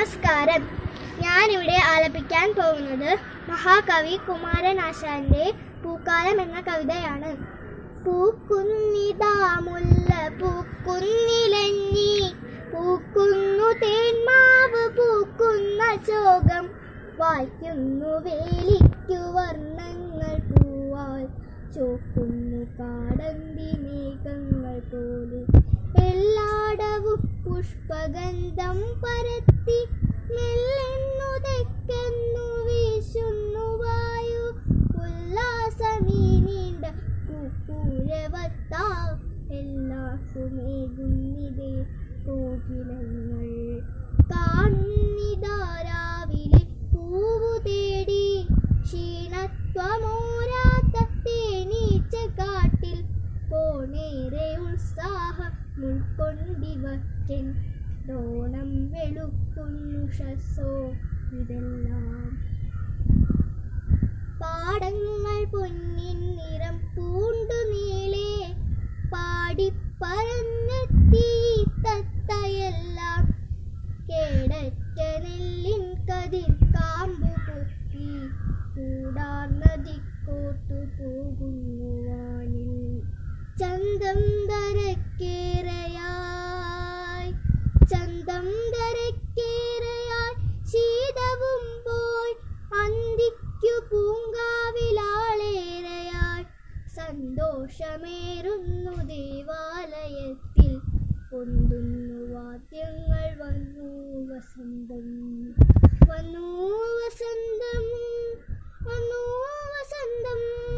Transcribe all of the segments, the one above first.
നമസ്കാരം ഞാനിവിടെ ആലപിക്കാൻ പോകുന്നത് മഹാകവി കുമാരനാശാന്റെ പൂക്കാലം എന്ന കവിതയാണ് പൂക്കുന്നിതാ മുല്ല പൂക്കുന്നിലഞ്ഞി പൂക്കുന്നു തേന്മാവ് പൂക്കുന്ന ചോകം വായിക്കുന്നു വേലിക്കു വർണ്ണങ്ങൾ പൂവാൽ ചോക്കുന്നു കാടന്തി മേഘങ്ങൾ പോലെ എല്ലാടവും പുഷ്പഗന്ധം പരത്തി മെല്ലെന്നുതെക്കുന്നു വീശുന്നു വായു ഉല്ലാസമീ നീണ്ട കുപ്പൂരവത്താ എല്ലാക്കുമേകുന്നിതേ കോകിലങ്ങൾ കാണുന്നിതാ രാവിലെ പൂവു തേടി ക്ഷീണത്വമോരാത്ത തേനീച്ച കാട്ടിൽ പോണേറെ ഉത്സാഹം ഉൾക്കൊണ്ടിവറ്റൻ ഡോണം വെളുക്കുന്നു ഷസോ ഇതെല്ലാം പാടങ്ങൾ പൊന്നിൻ നിറം പൂണ്ടു നീളെ പാടിപ്പറന്നെത്തി തത്തയെല്ലാം കേടറ്റ നെല്ലിൻ കതിർ കാമ്പു കുത്തി കൂടാർന്ന ദിക്കോട്ടു പോകുന്നു വാനിൽ ചന്തം തരക്കേറയായി ചന്തം തരക്കേറയായി ശീതവും പോയി അന്തിക്കു പൂങ്കാവിലാളേറയായി സന്തോഷമേറുന്നു ദേവാലയത്തിൽ പൊന്തുന്നു വാദ്യങ്ങൾ വന്നു വസന്തം വന്നു വസന്തം വന്നു വസന്തം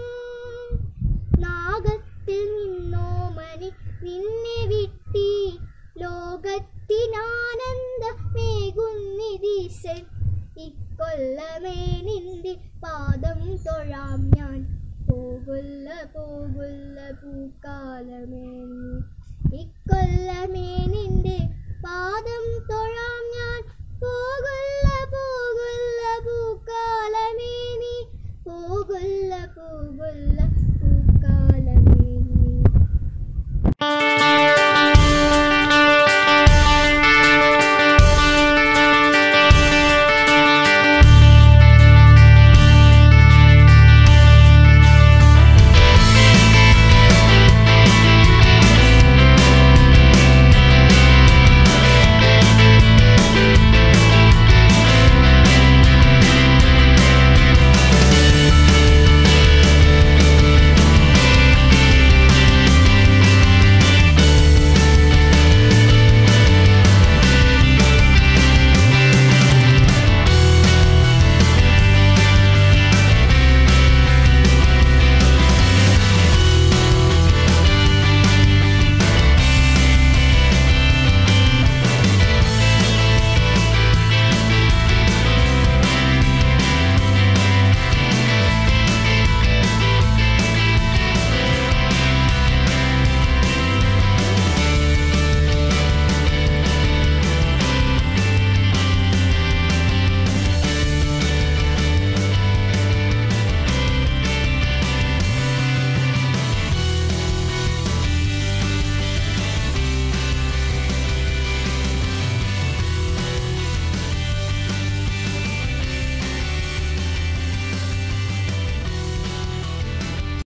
നാഗത്തിൽ നിന്നോ മണി നിന്നെ വിട്ടി ലോകത്തിനാനന്ദമേകുന്നിതീശൻ ഇക്കൊല്ലമേ നിന്റെ പാദം തൊഴാം ഞാൻ പോകുല്ല പോകുല്ല പൂക്കാലമേ നീ. ഇക്കൊല്ലമേ നിന്റെ പാദം തൊഴാം